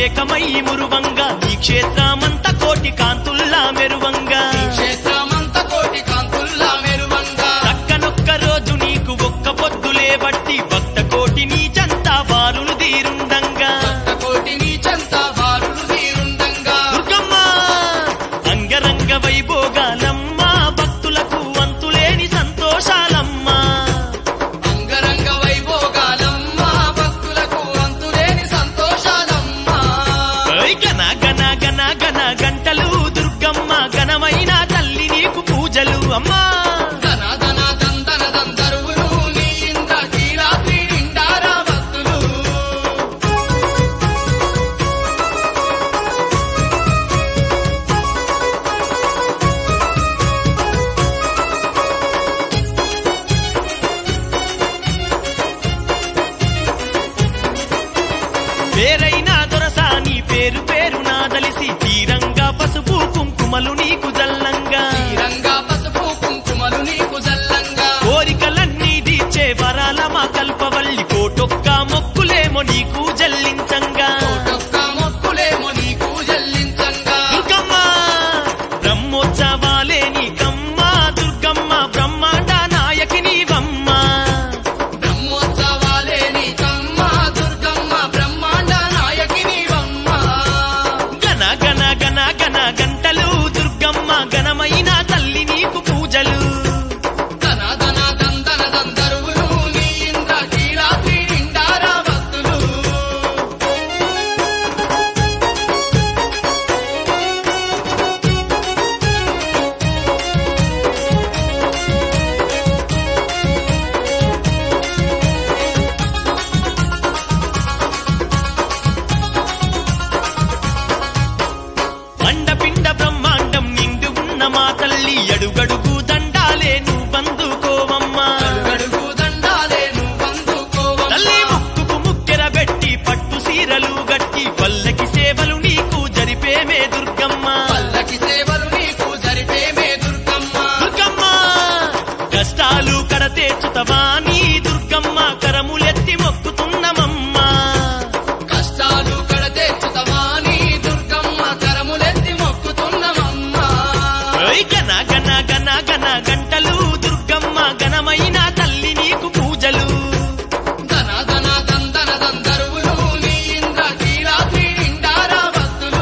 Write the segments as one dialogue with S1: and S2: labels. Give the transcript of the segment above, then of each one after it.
S1: ఏకమయ్యి మురువంగా ఈ క్షేత్రమంత కోటి కాంతుల్లా మెరువంగా
S2: క్షేత్రమంత కోటి కాంతుల్లా మెరువంగా
S1: చక్కనొక్క రోజు నీకు ఒక్క పొద్దులే బట్టి భక్త కోటి నీచంతా వారులు తీరుండంగా
S2: భక్త కోటి నీచంత బారులు తీరుండంగా
S1: దుర్గమ్మ అంగరంగ వైభోగాలమ్మ భక్తులకు అంతులేని సంతోషాలమ్మా
S2: అంగరంగ వైభోగాలమ్మ భక్తులకు అంతులేని సంతోషాలమ్మా
S1: ఓయ్ గన గన గన గన గంటలు దుర్గమ్మ ఘనమైన తల్లి నీకు పూజలు అమ్మా
S2: ధన ధన దందన దందరువులు నీ ఇంద్ర కీరాత్రి నిండారా భక్తులు
S1: పేరైన దొరసాని పేరు పేరు నాదలిసి తీరంగా పసుపు కుంకుమలు నీకు జల్లంగా
S2: తీరంగా పసుపు కుంకుమలు నీకు జల్లంగా
S1: కోరికలన్నీ తీర్చే వరాల మా కల్పవల్లి కోటొక్క మొక్కులేమో నీకు జల్లించంగా
S2: కోటొక్క మొక్కులేమో నీకు జల్లించంగా
S1: దుర్గమ్మ బ్రహ్మోత్సవాలే నీకమ్మ దుర్గమ్మ బ్రహ్మాండ నాయకి నీవమ్మ
S2: బ్రహ్మోత్సవాలే నీకమ్మ దుర్గమ్మ బ్రహ్మాండ నాయకి నీవమ్మ
S1: గన గన గన గన గంటలు దుర్గమ్మ ఘనమైన తల్లి నీకు పూజలు
S2: ధన ధన దందన దందరువులు నీ ఇంద్ర కీరాత్రి నిండారా భక్తులు
S1: అండపిండ బ్రహ్మాండం నిండు ఉన్న మా తల్లి అడుగడుగు దండాలే నువ్వందుకోవమ్మా
S2: అడుగడుగు దండాలే నువ్వందుకోవమ్మ.
S1: తల్లి ముక్కుకు ముక్కెర పెట్టి పట్టు సీరలు గట్టి పల్లకి సేవలు నీకు జరిపేమే దుర్గమ్మ
S2: పల్లకి సేవలు నీకు జరిపేమే దుర్గమ్మ
S1: దుర్గమ్మ కష్టాలు కడతేచుతవా నీ దుర్గమ్మ కరములెత్తి మొక్కుతున్నమమ్మా
S2: కష్టాలు కడతెచ్చుతవా నీ దుర్గమ్మ కరములెత్తి మొక్కుతున్నమమ్మ
S1: ఓయ్ గన గన గన గన గంటలు దుర్గమ్మ ఘనమైన తల్లి నీకు పూజలు
S2: ధన ధన దందన దందరువులు నీ ఇంద్ర కీరాత్రి నిండారా భక్తులు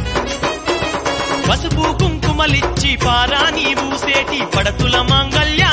S1: పసుపు కుంకుమలిచ్చి పారా నీవు సేటి పడతుల మాంగళ్య